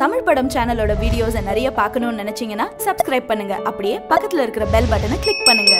தமிழ் படம் சேனலோட வீடியோஸை நிறைய பார்க்கணும்னு நினைச்சீங்கன்னா சப்ஸ்கிரைப் பண்ணுங்க அப்படியே பக்கத்துல இருக்கிற பெல் பட்டனை கிளிக் பண்ணுங்க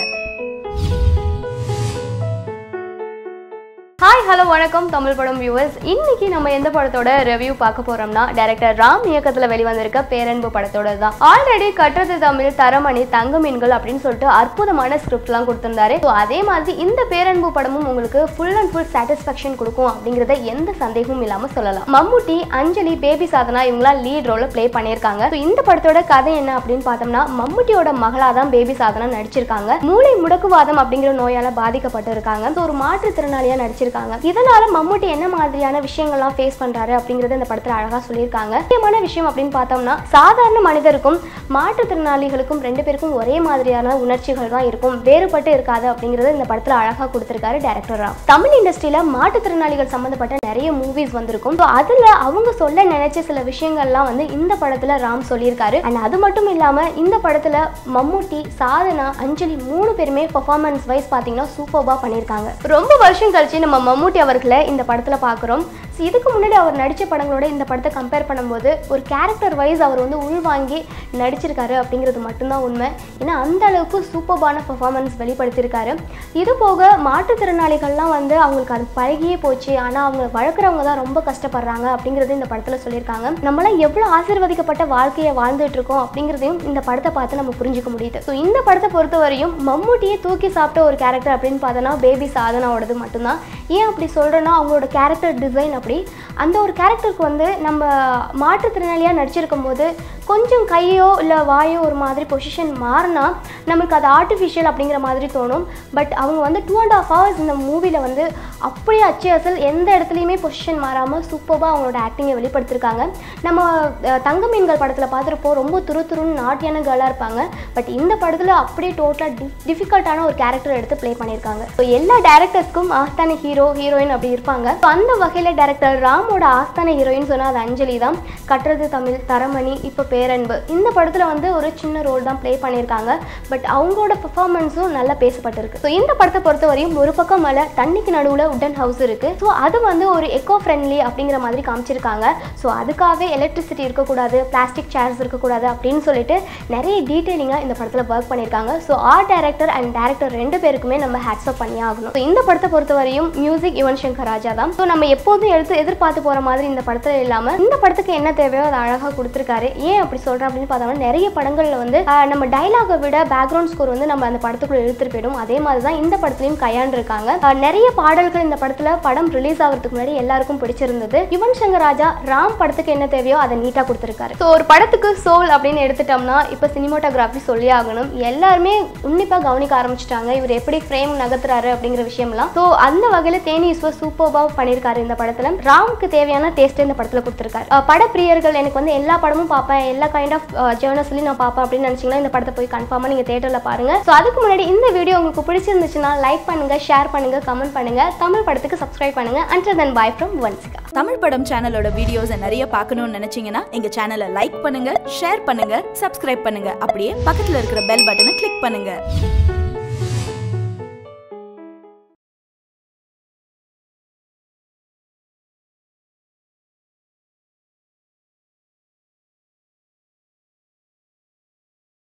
ஹாய் ஹலோ வணக்கம் தமிழ் படம் வியூவர்ஸ் இன்னைக்கு நம்ம எந்த படத்தோட ரிவ்யூ பார்க்க போறோம்னா டைரக்டர் ராம் இயக்கத்துல வெளிவந்திருக்க பேரன்பு படத்தோட தான் ஆல்ரெடி கட்டுறது தமிழ் தரமணி தங்க மீன்கள் அப்படின்னு சொல்லிட்டு அற்புதமான ஸ்கிரிப்ட்லாம் கொடுத்திருந்தாரு ஸோ அதே மாதிரி இந்த பேரன்பு படமும் உங்களுக்கு ஃபுல் அண்ட் ஃபுல் சாட்டிஸ்ஃபேக்ஷன் கொடுக்கும் அப்படிங்கிறத எந்த சந்தேகமும் இல்லாம சொல்லலாம் மம்முட்டி அஞ்சலி பேபி சாதனா இவங்களாம் லீட் ரோல ப்ளே பண்ணியிருக்காங்க ஸோ இந்த படத்தோட கதை என்ன அப்படின்னு பார்த்தோம்னா மம்முட்டியோட மகளா தான் பேபி சாதனா நடிச்சிருக்காங்க மூளை முடக்குவாதம் அப்படிங்கிற நோயால பாதிக்கப்பட்டு இருக்காங்க ஸோ ஒரு மாற்றுத்திறனாளியா நடிச்சிருக்காங்க இதனால மம்முட்டி என்ன மாதிரியான விஷயங்கள்லாம் ஃபேஸ் பண்றாரு அப்படிங்கறத இந்த படத்துல அழகா சொல்லியிருக்காங்க முக்கியமான விஷயம் அப்படின்னு பார்த்தோம்னா சாதாரண மனிதருக்கும் மாற்றுத்திறனாளிகளுக்கும் ரெண்டு பேருக்கும் ஒரே மாதிரியான உணர்ச்சிகள் தான் இருக்கும் வேறுபட்டு இருக்காது அப்படிங்கறத இந்த படத்துல அழகா கொடுத்திருக்காரு டேரக்டர் ராம் தமிழ் இண்டஸ்ட்ரியில மாற்றுத்திறனாளிகள் சம்பந்தப்பட்ட நிறைய மூவிஸ் வந்திருக்கும் ஸோ அதுல அவங்க சொல்ல நினைச்ச சில விஷயங்கள்லாம் வந்து இந்த படத்துல ராம் சொல்லியிருக்காரு அண்ட் அது மட்டும் இல்லாம இந்த படத்துல மம்முட்டி சாதனா அஞ்சலி மூணு பேருமே பெர்ஃபார்மன்ஸ் வைஸ் பார்த்தீங்கன்னா சூப்பர்பா பண்ணியிருக்காங்க ரொம்ப வருஷம் கழிச்சு நம்ம மம்முட்டி அவர்களை இந்த படத்துல பார்க்குறோம் ஸோ இதுக்கு முன்னாடி அவர் நடித்த படங்களோட இந்த படத்தை கம்பேர் பண்ணும்போது ஒரு கேரக்டர் வைஸ் அவர் வந்து உள்வாங்கி நடிச்சிருக்காரு அப்படிங்கிறது மட்டும்தான் உண்மை ஏன்னா அந்த அளவுக்கு சூப்பர்பான பெர்ஃபார்மன்ஸ் வெளிப்படுத்தியிருக்காரு இது போக மாற்றுத்திறனாளிகள்லாம் வந்து அவங்களுக்கு அது பழகியே போச்சு ஆனால் அவங்க வளர்க்குறவங்க தான் ரொம்ப கஷ்டப்படுறாங்க அப்படிங்கிறது இந்த படத்தில் சொல்லியிருக்காங்க நம்மளாம் எவ்வளோ ஆசீர்வதிக்கப்பட்ட வாழ்க்கையை வாழ்ந்துட்டு இருக்கோம் அப்படிங்கிறதையும் இந்த படத்தை பார்த்து நம்ம புரிஞ்சுக்க முடியுது ஸோ இந்த படத்தை பொறுத்தவரையும் மம்முட்டியை தூக்கி சாப்பிட்ட ஒரு கேரக்டர் அப்படின்னு பார்த்தோன்னா பேபி சாதனாவோடது மட்டும்தான் ஏன் அப்படி சொல்கிறேன்னா அவங்களோட கேரக்டர் டிசைன் அப்படி அந்த ஒரு கேரக்டருக்கு வந்து நம்ம மாற்றுத்திறனாளியாக நடிச்சிருக்கும் போது கொஞ்சம் கையோ இல்லை வாயோ ஒரு மாதிரி பொசிஷன் மாறினா நமக்கு அது ஆர்டிஃபிஷியல் அப்படிங்கிற மாதிரி தோணும் பட் அவங்க வந்து டூ அண்ட் ஆஃப் ஹவர்ஸ் இந்த மூவியில் வந்து அப்படியே அச்சு அசல் எந்த இடத்துலையுமே பொசிஷன் மாறாமல் சூப்பராக அவங்களோட ஆக்டிங்கை வெளிப்படுத்திருக்காங்க நம்ம அஹ், தங்க மீன்கள் படத்தில் பார்த்துருப்போம் ரொம்ப துரு துருன்னு நாட்டியான கேர்ளாக இருப்பாங்க பட் இந்த படத்தில் அப்படியே டோட்டலாக டி டிஃபிகல்ட்டான ஒரு கேரக்டர் எடுத்து ப்ளே பண்ணியிருக்காங்க ஸோ எல்லா டேரக்டர்ஸ்க்கும் ஆஸ்தான ஹீரோ ஹீரோயின் அப்படி இருப்பாங்க ஸோ அந்த வகையில் டேரக்டர் ராமோட ஆஸ்தான ஹீரோயின் சொன்னால் அது அஞ்சலி தான் கட்டுறது தமிழ் தரமணி இப்போ பேரன்பு இந்த படத்தில் வந்து ஒரு சின்ன ரோல் தான் ப்ளே பண்ணியிருக்காங்க பட் அவங்களோட பெர்ஃபார்மன்ஸும் நல்லா பேசப்பட்டிருக்கு ஸோ இந்த படத்தை பொறுத்தவரையும் ஒரு பக்கம் மேலே தண்ணிக்கு நடுவில் உடன் ஹவுஸ் இருக்குது ஸோ அது வந்து ஒரு எக்கோ ஃப்ரெண்ட்லி அப்படிங்கிற மாதிரி காமிச்சிருக்காங்க ஸோ அதுக்காகவே எலக்ட்ரிசிட்டி இருக்கக்கூடாது பிளாஸ்டிக் சேர்ஸ் இருக்கக்கூடாது அப்படின்னு சொல்லிட்டு நிறைய டீட்டெயிலிங்காக இந்த படத்தில் ஒர்க் பண்ணியிருக்காங்க so art director and director ரெண்டு பேருக்குமே நம்ம ஹேட்ஸ் அப் பண்ணி ஆகணும் ஸோ இந்த படத்தை பொறுத்தவரையும் மியூசிக் யுவன் சங்கர் ராஜா தான் ஸோ நம்ம எப்போதும் எடுத்து எதிர்பார்த்து போகிற மாதிரி இந்த படத்தில் இல்லாமல் இந்த படத்துக்கு என்ன தேவையோ அதை அழகாக கொடுத்துருக்காரு ஏன் அப்படி சொல்கிறேன் அப்படின்னு பார்த்தோம்னா நிறைய படங்களில் வந்து ஆஹ், நம்ம டைலாகை விட பேக்ரவுண்ட் ஸ்கோர் வந்து நம்ம அந்த படத்துக்குள்ள இழுத்துட்டு போயிடும் அதே மாதிரி தான் இந்த படத்துலையும் கையாண்டிருக்காங்க ஆஹ், நிறைய பாடல்கள் இந்த படத்தில் படம் ரிலீஸ் ஆகிறதுக்கு முன்னாடி எல்லாருக்கும் பிடிச்சிருந்தது யுவன் சங்கர் ராஜா ராம் படத்துக்கு என்ன தேவையோ அதை நீட்டாக கொடுத்துருக்காரு ஸோ ஒரு படத்துக்கு சோல் அப்படின்னு எடுத்துட்டோம்னா இப்போ சினிமோட்டோகிராஃபி சொல்லி ஆகணும் எல்லாருமே உன்னிப்பாக கவனிக்க ஆரம்பிச்சிட்டாங்க இவர் எப்படி ஃப்ரேம் நகர்த்துறாரு அப்படிங்கிற விஷயம்லாம் ஸோ அந்த வகையில் தேனி ஈஸ்வர் சூப்பர்பாக பண்ணியிருக்காரு இந்த படத்தில் ராமுக்கு தேவையான டேஸ்ட் இந்த படத்தில் கொடுத்துருக்காரு அஹ் படப்பிரியர்கள் எனக்கு வந்து எல்லா படமும் பார்ப்பேன் எல்லா கைண்ட் ஆஃப் ஜேர்னல்ஸ்லையும் நான் பார்ப்பேன் அப்படின்னு நினச்சிங்கன்னா இந்த படத்தை போய் கன்ஃபார்மாக நீங்கள் தேட்டரில் பாருங்கள் ஸோ அதுக்கு முன்னாடி இந்த வீடியோ உங்களுக்கு பிடிச்சிருந்துச்சுன்னா லைக் பண்ணுங்கள் ஷேர் பண்ணுங்கள் கமெண்ட் பண்ணுங்கள் தமிழ் படத்துக்கு சப்ஸ்கிரைப் பண்ணுங்கள் and then bye from Vanshika Tamil படம் சேனலோட வீடியோஸை நிறைய பார்க்கணும்னு நினைச்சீங்கன்னா எங்க சேனலை லைக் பண்ணுங்க ஷேர் பண்ணுங்க சப்ஸ்கிரைப் பண்ணுங்க அப்படியே பக்கத்துல இருக்கிற பெல் பட்டனை கிளிக் பண்ணுங்க